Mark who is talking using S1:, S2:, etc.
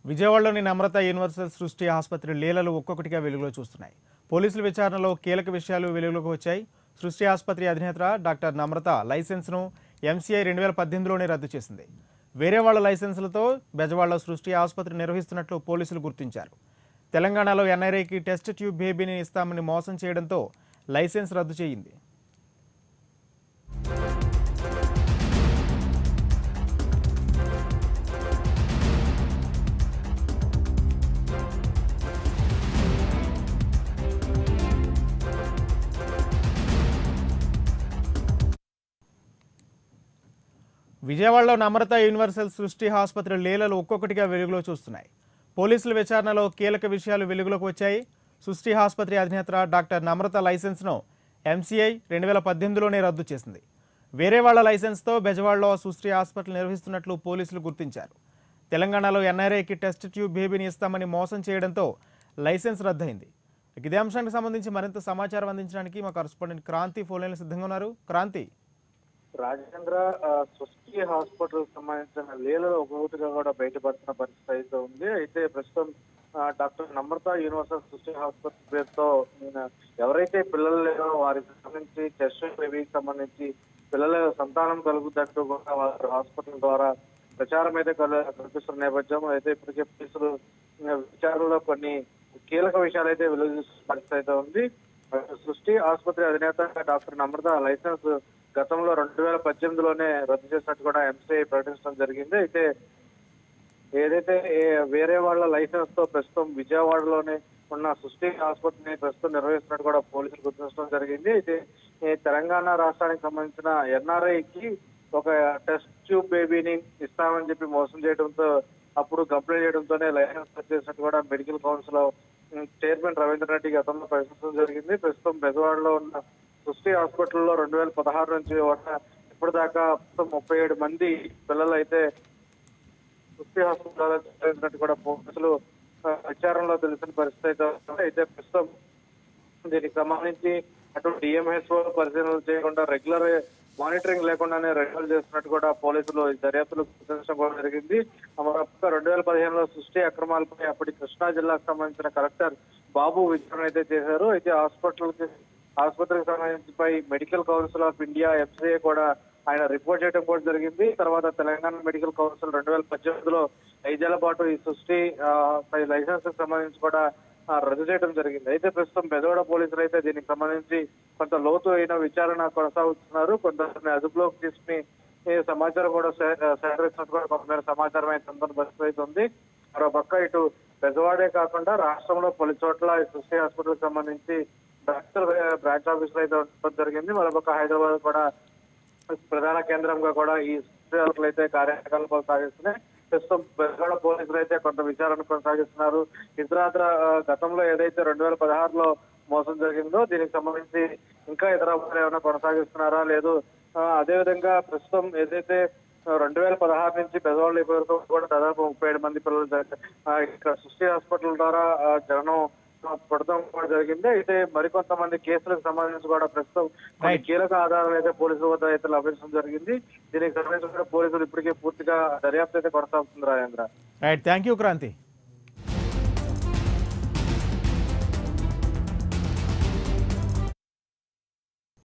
S1: విజయవాడలోని నమ్రత యూనివర్సల్ సృష్టి ఆసుపత్రి లీలలు ఒక్కొక్కటిగా వెలుగులో చూస్తున్నాయి పోలీసుల విచారణలో కీలక విషయాలు వెలుగులోకి వచ్చాయి సృష్టి ఆసుపత్రి అధినేత డాక్టర్ నమ్రత లైసెన్స్ను ఎంసీఐ రెండు వేల పద్దెనిమిదిలోనే రద్దు చేసింది వేరే వాళ్ళ లైసెన్సులతో బెజవాడలో సృష్టి ఆసుపత్రి నిర్వహిస్తున్నట్లు పోలీసులు గుర్తించారు తెలంగాణలో ఎన్ఐఏకి టెస్ట్ ట్యూబ్ బేబీని ఇస్తామని మోసం చేయడంతో లైసెన్స్ రద్దు చేయింది విజయవాడలో నమ్రత యూనివర్సల్ సృష్టి ఆసుపత్రి లీలలు ఒక్కొక్కటిగా వెలుగులో చూస్తున్నాయి పోలీసుల విచారణలో కీలక విషయాలు వెలుగులోకి వచ్చాయి సృష్టి ఆసుపత్రి అధినేత డాక్టర్ నమ్రత లైసెన్స్ను ఎంసీఐ రెండు వేల పద్దెనిమిదిలోనే రద్దు చేసింది వేరే వాళ్ళ లైసెన్స్తో బెజవాడలో సృష్టి హాస్పిటల్ నిర్వహిస్తున్నట్లు పోలీసులు గుర్తించారు తెలంగాణలో ఎన్ఆర్ఐకి టెస్ట్ ట్యూబ్ బేబీని ఇస్తామని మోసం చేయడంతో లైసెన్స్ రద్దయింది ఇదే అంశానికి సంబంధించి మరింత సమాచారం అందించడానికి మా కరస్పాండెంట్ క్రాంతి ఫోన్లైన్లో సిద్ధంగా ఉన్నారు క్రాంతి
S2: రాజేంద్ర ఆ, సృష్టి హాస్పిటల్ సంబంధించిన లీలలో ఒక్కొక్కటిగా కూడా బయటపడుతున్న పరిస్థితి అయితే ఉంది అయితే ప్రస్తుతం ఆ, doctor Namrata universal Srushti hospital పేరుతో ఈయన ఎవరైతే పిల్లలు లేరో వారికి సంబంధించి టెస్ట్ బేబీకి సంబంధించి పిల్లల సంతానం కలుగుతున్నట్టు కూడా వారు హాస్పిటల్ ద్వారా ప్రచారం అయితే కల- కల్పిస్తున్న నేపథ్యం అయితే ఇప్పటికే పోలీసులు ఆ, విచారణలో కొన్ని కీలక విషయాలు అయితే వెలుగుస్తున్న పరిస్థితి అయితే ఉంది సృష్టి ఆసుపత్రి అధినేత డాక్టర్ నమ్రత లైసెన్స్ గతంలో రెండు వేల పద్దెనిమిదిలోనే రద్దు చేసినట్టు కూడా ఎంసీఐ ప్రకటించడం జరిగింది అయితే ఏదైతే ఏ- వేరే వాళ్ళ లైసెన్స్ తో ప్రస్తుతం విజయవాడలోనే ఉన్న సృష్టి ఆసుపత్రిని ప్రస్తుతం నిర్వహిస్తున్నట్టు కూడా పోలీసులు గుర్తించడం జరిగింది అయితే ఈ తెలంగాణ రాష్ట్రానికి సంబంధించిన ఎన్ఆర్ఐకి ఒక టెస్ట్ ట్యూబ్ బేబీని ఇస్తామని చెప్పి మోసం చేయడంతో అప్పుడు కంప్లైంట్ చేయడంతోనే లైసెన్స్ రద్దు చేసినట్టు కూడా medical council chairman Ravindra Reddy గతంలో ప్రకటించడం జరిగింది ప్రస్తుతం బెజవాడలో ఉన్న సృష్టి హాస్పిటల్లో రెండు వేల పదహారు నుంచి ఉన్న ఇప్పటిదాకా మొత్తం ముప్పై ఏడు మంది పిల్లలు అయితే సృష్టి హాస్పిటల్ చేసినట్టు కూడా పోలీసులు ఆ, విచారణలో తెలిసిన పరిస్థితి అయితే ఉంది. అయితే ప్రస్తుతం దీనికి సంబంధించి అటు డిఎంహెచ్ఓ పరిశీలన చేయకుండా రెగ్యులర్ మానిటరింగ్ లేకుండానే రెగ్యులర్ చేస్తున్నట్టు కూడా పోలీసులు ఈ దర్యాప్తులు గుర్తించడం కూడా జరిగింది మరొక రెండు వేల పదిహేనులో సృష్టి అక్రమాలపై అప్పటి కృష్ణా జిల్లాకు సంబంధించిన కలెక్టర్ బాబు విచారణ అయితే చేశారు అయితే హాస్పిటల్ ఆసుపత్రికి సంబంధించిపై medical council of India FCA కూడా ఆయన రిపోర్ట్ చేయడం కూడా జరిగింది తర్వాత తెలంగాణ మెడికల్ కౌన్సిల్ రెండు వేల పద్దెనిమిదిలో ఐదేళ్ల పాటు ఈ సృష్టి ఆ, పై లైసెన్స్ సమాధించి కూడా ఆ, రద్దు చేయడం జరిగింది అయితే ప్రస్తుతం బెదవాడ పోలీసులు అయితే దీనికి సంబంధించి కొంత లోతు అయిన విచారణ కొనసాగుతున్నారు కొంతమంది అదుపులోకి తీసుకుని ఈ సమాచారం కూడా సే- సేకరిస్తున్నట్టు కూడా కొంతమేర సమాచారం అయితే అందుతున్న పరిస్థితి అయితే ఉంది మరో పక్క ఇటు బెజవాడే కాకుండా రాష్ట్రంలో పలు చోట్ల ఈ సృష్టి హాస్పిటల్ సంబంధించి డాక్టర్ బ్రాంచ్ ఆఫీసులు అయితే ఉండడం జరిగింది మరోపక్క హైదరాబాద్ కూడా ప్రధాన కేంద్రంగా కూడా ఈ హాస్పిటల్ అయితే కార్యకలాపాలు సాగిస్తున్నాయి ప్రస్తుతం బెజవాడ పోలీసులు అయితే కొంత విచారణ కొనసాగిస్తున్నారు ఇతరాత్ర ఆ, గతంలో ఏదైతే రెండు వేల పదహారులో మోసం జరిగిందో దీనికి సంబంధించి ఇంకా ఇతర అంశాలు ఏమైనా కొనసాగిస్తున్నారా లేదు ఆ, అదేవిధంగా ప్రస్తుతం ఏదైతే రెండు వేల పదహారు నుంచి పెద్దవాళ్ళు ఇప్పటి వరకు కూడా దాదాపు ముప్పై ఏడు మంది పిల్లలు జ- ఆ, ఇక్కడ సృష్టి హాస్పిటల్ ద్వారా ఆ, జనం ఆ, పడడం కూడా జరిగింది అయితే మరికొంతమంది కేసులకు సంబంధించి కూడా ప్రస్తుతం కొన్ని
S1: Right.
S2: కీలక ఆధారాలు అయితే పోలీసుల వద్ద అయితే లభించడం జరిగింది దీనికి సంబంధించి కూడా పోలీసులు ఇప్పటికే పూర్తిగా దర్యాప్తు అయితే కొనసాగుతుంది Rajendra
S1: right thank you Kranti